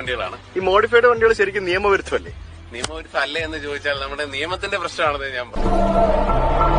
വണ്ടികളാണ് ഈ മോഡിഫൈഡ് വണ്ടികൾ ശരിക്കും നിയമവിരുദ്ധമല്ലേ നിയമവിരുദ്ധം അല്ലേ എന്ന് ചോദിച്ചാൽ നമ്മുടെ നിയമത്തിന്റെ പ്രശ്നമാണെന്ന് ഞാൻ പറയും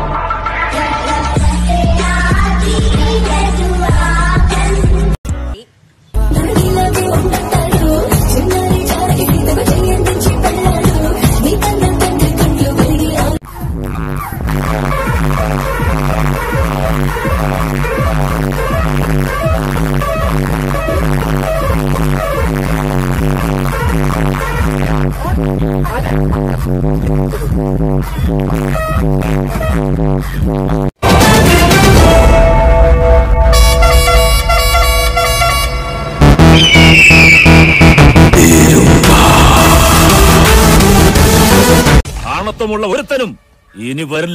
ആണത്വമുള്ള ഒരുത്തനും ഇനി വരില്ല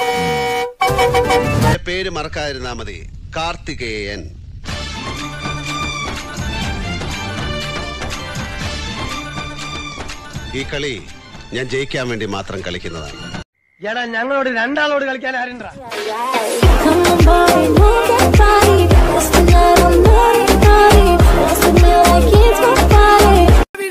പേര് മറക്കാതിരുന്നാ മതി കാർത്തികേയൻ ഈ കളി ഞാൻ ജയിക്കാൻ വേണ്ടി മാത്രം കളിക്കുന്നതാണ് എടാ ഞങ്ങളോട് രണ്ടാളോട് കളിക്കാൻ ആരുണ്ടാ Come on, body, move that body. What's the night on naughty, naughty? What's the night I can't stop body?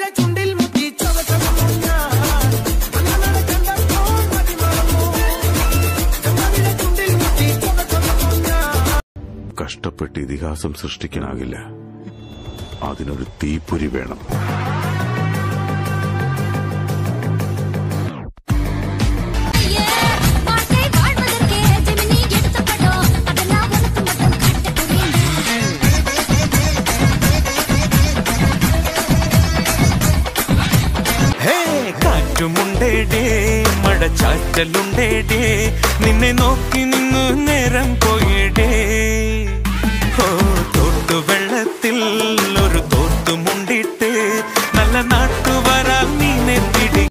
കഷ്ടപ്പെട്ട് ഇതിഹാസം സൃഷ്ടിക്കാനാകില്ല അതിനൊരു തീപ്പൊരി വേണം வாழ்க்கை வாழ்வதற்கே ஜெமினி எடுத்த படம் அதெல்லாம் உனக்கு மட்டும் காட்ட புரியும் ഹേ കാറ്റുമുണ്ടേടേ മഴച്ചാറ്റലുണ്ടേടേ നിന്നെ നോക്കി നിന്നു നേരം പോയിടേ ഓ തോട്ടുവെള്ളത്തിൽ ഒരു തോട്ടുമുണ്ടിട്ട് നല്ല നാട്ടുവരാൽ മീനെ പിടി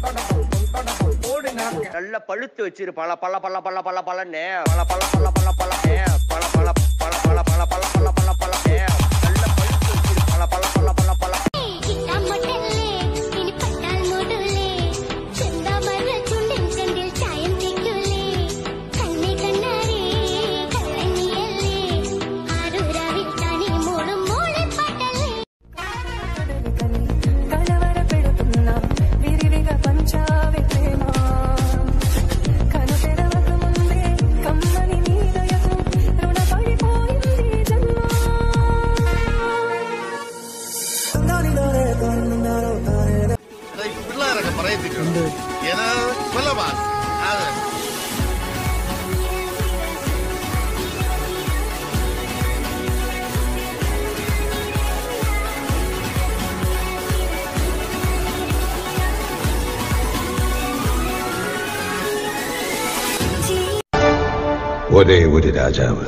நல்ல பழுத்து வச்சிரு பல பல பல பல பல பலன்னு பல பல பல பல பல பல பல பல பல பல பல பல பல பல பல நல்ல பழுத்து வச்சிரு பல பல பல பல பல கிட்டா மொட்டல்லே இனி பட்டால் மூடுலே செந்தாமர சுண்டின் செந்தில் சாயம் தேக்குலே கண்ணே கண்ணாரே கண்ணனியல்லே ஆரூரா விட்டானி மூடும் மூளை பட்டலே కలవరపెడుతున్న విరివిగ పంచావి ప్రేమ కను తెరవక ముందే కమ్మని నీ దయకు రుణపడిపోయింది జన్మ പിള്ളേരൊക്കെ പറയത്തിട്ടുണ്ട് ഒരേ ഒരു രാജാവ്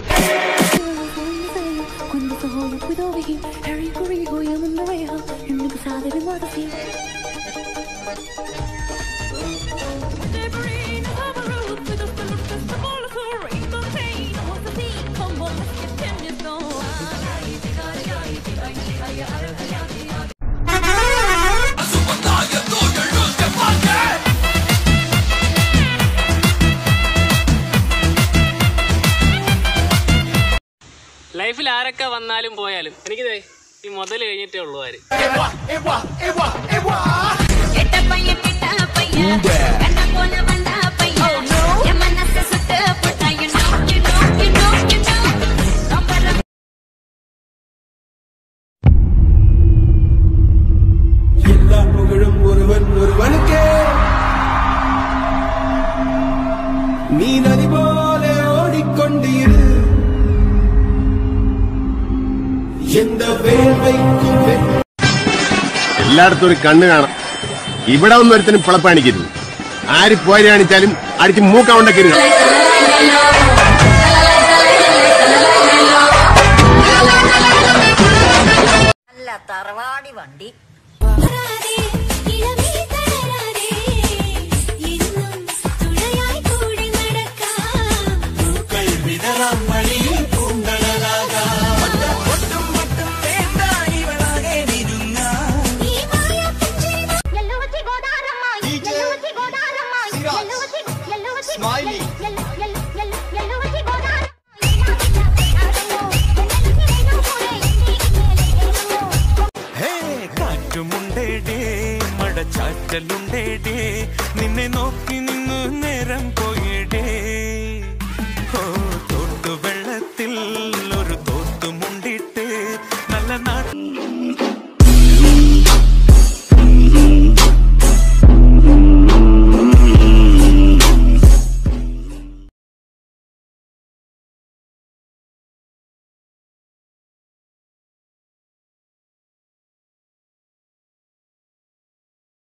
Quando solo puedo ver Harry corrijo y amo la reja En mi pasada de moda sí ലൈഫിൽ ആരൊക്കെ വന്നാലും പോയാലും എനിക്കിതേ ഈ മുതൽ കഴിഞ്ഞിട്ടേ ഉള്ളൂ ആര് எட்ட பையன் பிட்ட பையன் கண்ண போல வந்த பையன் என் மனசை சுட்டு போட்டா you know you know you know you know ரொம்ப ரொம்ப എല്ലാ പുകഴും ഒരുവൻ ഒരുവനുക്കേ നീ നദി പോലെ ഓടിക്കൊണ്ടിരു എന്ത വേൾവൈക്കും എല്ലായിടത്തും ഒരു കണ്ണ് കാണാം ഇവിടെ ഒന്നും ഒരുത്തനും പിളപ്പാണിക്കരുത് ആര് പോരി കാണിച്ചാലും അടിച്ച് മൂക്ക കൊണ്ടക്കരുത് நல்ல தரவாடி வண்டி வராதே இளமே தளராதே இன்னும் துணையாய் கூடி நடക്കാം പൂക്കൾ വിതറാം വഴിയിൽ പൂന്തളരാകാം ഒട്ടും മട്ടും വേണ്ട ഇവളാകെ വിരുങ്ങ ఈ మాయ పుంజి ఎల్లువచి గోదారమ్మ ఎల్లువచి గోదారమ్మ ఎల్లువచి ఎల్లువచి స్మైలీ ఎల్లువచి గోదారమ్మ ഹേ കാറ്റുമുണ്ട് കൊഞ്ചലുണ്ടേടേ നിന്നെ നോക്കി നിന്നു നേരം കൊ